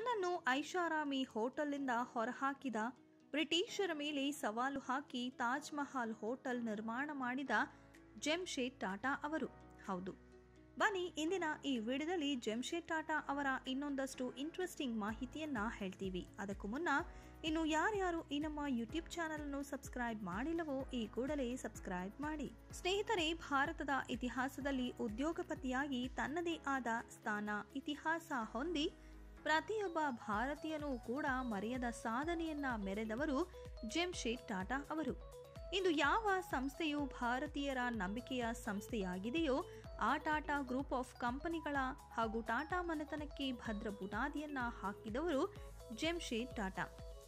ತನ್ನನ್ನು ಐಷಾರಾಮಿ ಹೋಟೆಲ್ನಿಂದ ಹೊರಹಾಕಿದ ಬ್ರಿಟಿಷರ ಮೇಲೆ ಸವಾಲು ಹಾಕಿ ತಾಜ್ ಮಹಲ್ ಹೋಟೆಲ್ ನಿರ್ಮಾಣ ಮಾಡಿದ ಜೆಮ್ಶೆಡ್ ಟಾಟಾ ಅವರು ಹೌದು ಬನ್ನಿ ಇಂದಿನ ಈ ವಿಡಿಯೋದಲ್ಲಿ ಜೆಮ್ಶೆಡ್ ಟಾಟಾ ಅವರ ಇನ್ನೊಂದಷ್ಟು ಇಂಟ್ರೆಸ್ಟಿಂಗ್ ಮಾಹಿತಿಯನ್ನ ಹೇಳ್ತೀವಿ ಅದಕ್ಕೂ ಮುನ್ನ ಇನ್ನು ಯಾರ್ಯಾರು ಈ ನಮ್ಮ ಯೂಟ್ಯೂಬ್ ಚಾನೆಲ್ ಅನ್ನು ಸಬ್ಸ್ಕ್ರೈಬ್ ಮಾಡಿಲ್ಲವೋ ಈ ಕೂಡಲೇ ಸಬ್ಸ್ಕ್ರೈಬ್ ಮಾಡಿ ಸ್ನೇಹಿತರೆ ಭಾರತದ ಇತಿಹಾಸದಲ್ಲಿ ಉದ್ಯೋಗಪತಿಯಾಗಿ ತನ್ನದೇ ಆದ ಸ್ಥಾನ ಇತಿಹಾಸ ಹೊಂದಿ ಪ್ರತಿಯೊಬ್ಬ ಭಾರತೀಯನೂ ಕೂಡ ಮರೆಯದ ಸಾಧನೆಯನ್ನ ಮೆರೆದವರು ಜೆಮ್ಶೆಡ್ ಟಾಟಾ ಅವರು ಇಂದು ಯಾವ ಸಂಸ್ಥೆಯು ಭಾರತೀಯರ ನಂಬಿಕೆಯ ಸಂಸ್ಥೆಯಾಗಿದೆಯೋ ಆ ಟಾಟಾ ಗ್ರೂಪ್ ಆಫ್ ಕಂಪನಿಗಳ ಹಾಗೂ ಟಾಟಾ ಮನೆತನಕ್ಕೆ ಭದ್ರ ಬುನಾದಿಯನ್ನ ಹಾಕಿದವರು ಜೆಮ್ಶೆಡ್ ಟಾಟಾ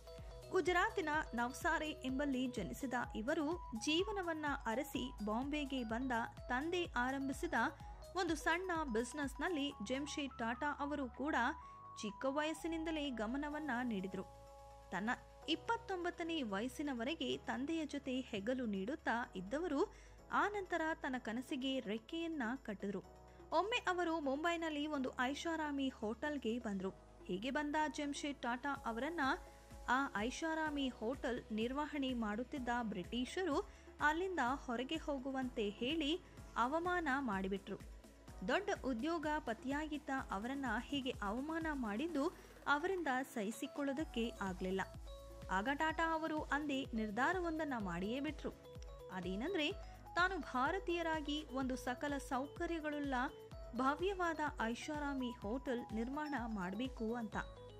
ಗುಜರಾತಿನ ನವ್ಸಾರೆ ಎಂಬಲ್ಲಿ ಜನಿಸಿದ ಇವರು ಜೀವನವನ್ನ ಅರಸಿ ಬಾಂಬೆಗೆ ಬಂದ ತಂದೆ ಆರಂಭಿಸಿದ ಒಂದು ಸಣ್ಣ ಬಿಸ್ನೆಸ್ನಲ್ಲಿ ಜೆಮ್ಶೆಡ್ ಟಾಟಾ ಅವರು ಕೂಡ ಚಿಕ್ಕ ವಯಸ್ಸಿನಿಂದಲೇ ಗಮನವನ್ನ ನೀಡಿದರು ತನ್ನ ಇಪ್ಪತ್ತೊಂಬತ್ತನೇ ವಯಸ್ಸಿನವರೆಗೆ ತಂದೆಯ ಜೊತೆ ಹೆಗಲು ನೀಡುತ್ತಾ ಇದ್ದವರು ಆ ನಂತರ ತನ್ನ ಕನಸಿಗೆ ರೆಕ್ಕೆಯನ್ನ ಕಟ್ಟಿದ್ರು ಒಮ್ಮೆ ಅವರು ಮುಂಬೈನಲ್ಲಿ ಒಂದು ಐಷಾರಾಮಿ ಹೋಟೆಲ್ಗೆ ಬಂದ್ರು ಹೀಗೆ ಬಂದ ಜೆಮ್ಶೆಡ್ ಟಾಟಾ ಅವರನ್ನ ಆ ಐಷಾರಾಮಿ ಹೋಟೆಲ್ ನಿರ್ವಹಣೆ ಮಾಡುತ್ತಿದ್ದ ಬ್ರಿಟಿಷರು ಅಲ್ಲಿಂದ ಹೊರಗೆ ಹೋಗುವಂತೆ ಹೇಳಿ ಅವಮಾನ ಮಾಡಿಬಿಟ್ರು ದೊಡ್ಡ ಉದ್ಯೋಗ ಪತಿಯಾಗಿದ್ದ ಅವರನ್ನ ಹೀಗೆ ಅವಮಾನ ಮಾಡಿದ್ದು ಅವರಿಂದ ಸಹಿಸಿಕೊಳ್ಳೋದಕ್ಕೆ ಆಗ್ಲಿಲ್ಲ ಆಗ ಟಾಟಾ ಅವರು ಅಂದೇ ನಿರ್ಧಾರವೊಂದನ್ನ ಮಾಡಿಯೇ ಬಿಟ್ರು ಅದೇನಂದ್ರೆ ತಾನು ಭಾರತೀಯರಾಗಿ ಒಂದು ಸಕಲ ಸೌಕರ್ಯಗಳುಳ್ಳ ಭವ್ಯವಾದ ಐಷಾರಾಮಿ ಹೋಟೆಲ್ ನಿರ್ಮಾಣ ಮಾಡಬೇಕು ಅಂತ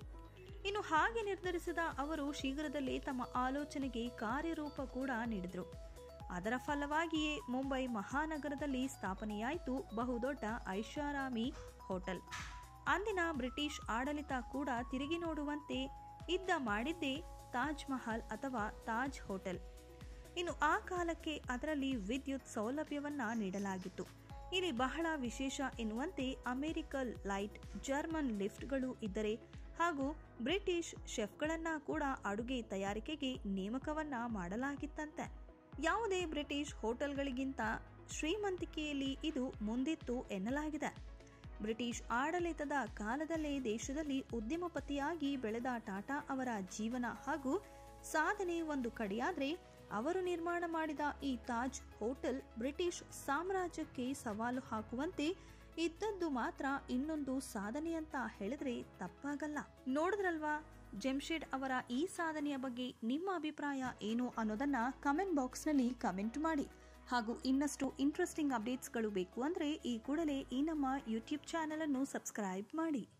ಇನ್ನು ಹಾಗೆ ನಿರ್ಧರಿಸಿದ ಅವರು ಶೀಘ್ರದಲ್ಲೇ ತಮ್ಮ ಆಲೋಚನೆಗೆ ಕಾರ್ಯರೂಪ ಕೂಡ ನೀಡಿದ್ರು ಅದರ ಫಲವಾಗಿಯೇ ಮುಂಬೈ ಮಹಾನಗರದಲ್ಲಿ ಸ್ಥಾಪನೆಯಾಯಿತು ಬಹುದೊಡ್ಡ ಐಷಾರಾಮಿ ಹೋಟೆಲ್ ಅಂದಿನ ಬ್ರಿಟಿಷ್ ಆಡಳಿತ ಕೂಡ ತಿರುಗಿ ನೋಡುವಂತೆ ಇದ್ದ ಮಾಡಿದ್ದೇ ತಾಜ್ ಮಹಲ್ ಅಥವಾ ತಾಜ್ ಹೋಟೆಲ್ ಇನ್ನು ಆ ಕಾಲಕ್ಕೆ ಅದರಲ್ಲಿ ವಿದ್ಯುತ್ ಸೌಲಭ್ಯವನ್ನ ನೀಡಲಾಗಿತ್ತು ಇಲ್ಲಿ ಬಹಳ ವಿಶೇಷ ಎನ್ನುವಂತೆ ಅಮೆರಿಕಲ್ ಲೈಟ್ ಜರ್ಮನ್ ಲಿಫ್ಟ್ಗಳು ಇದ್ದರೆ ಹಾಗೂ ಬ್ರಿಟಿಷ್ ಶೆಫ್ಗಳನ್ನ ಕೂಡ ಅಡುಗೆ ತಯಾರಿಕೆಗೆ ನೇಮಕವನ್ನ ಮಾಡಲಾಗಿತ್ತಂತೆ ಯಾವುದೇ ಬ್ರಿಟಿಷ್ ಹೋಟೆಲ್ಗಳಿಗಿಂತ ಶ್ರೀಮಂತಿಕೆಯಲ್ಲಿ ಇದು ಮುಂದಿತ್ತು ಎನ್ನಲಾಗಿದೆ ಬ್ರಿಟಿಷ್ ಆಡಳಿತದ ಕಾಲದಲ್ಲೇ ದೇಶದಲ್ಲಿ ಉದ್ಯಮಪತಿಯಾಗಿ ಬೆಳೆದ ಟಾಟಾ ಅವರ ಜೀವನ ಹಾಗೂ ಸಾಧನೆ ಒಂದು ಕಡೆಯಾದ್ರೆ ಅವರು ನಿರ್ಮಾಣ ಮಾಡಿದ ಈ ತಾಜ್ ಹೋಟೆಲ್ ಬ್ರಿಟಿಷ್ ಸಾಮ್ರಾಜ್ಯಕ್ಕೆ ಸವಾಲು ಹಾಕುವಂತೆ ಇದ್ದದ್ದು ಮಾತ್ರ ಇನ್ನೊಂದು ಸಾಧನೆ ಅಂತ ಹೇಳಿದ್ರೆ ತಪ್ಪಾಗಲ್ಲ ನೋಡಿದ್ರಲ್ವಾ ಜೆಮ್ಶೆಡ್ ಅವರ ಈ ಸಾಧನೆಯ ಬಗ್ಗೆ ನಿಮ್ಮ ಅಭಿಪ್ರಾಯ ಏನು ಅನ್ನೋದನ್ನ ಕಮೆಂಟ್ ಬಾಕ್ಸ್ನಲ್ಲಿ ಕಮೆಂಟ್ ಮಾಡಿ ಹಾಗೂ ಇನ್ನಷ್ಟು ಇಂಟ್ರೆಸ್ಟಿಂಗ್ ಅಪ್ಡೇಟ್ಸ್ಗಳು ಬೇಕು ಅಂದ್ರೆ ಈ ಕೂಡಲೇ ಈ ನಮ್ಮ ಯೂಟ್ಯೂಬ್ ಚಾನೆಲ್ ಅನ್ನು ಸಬ್ಸ್ಕ್ರೈಬ್ ಮಾಡಿ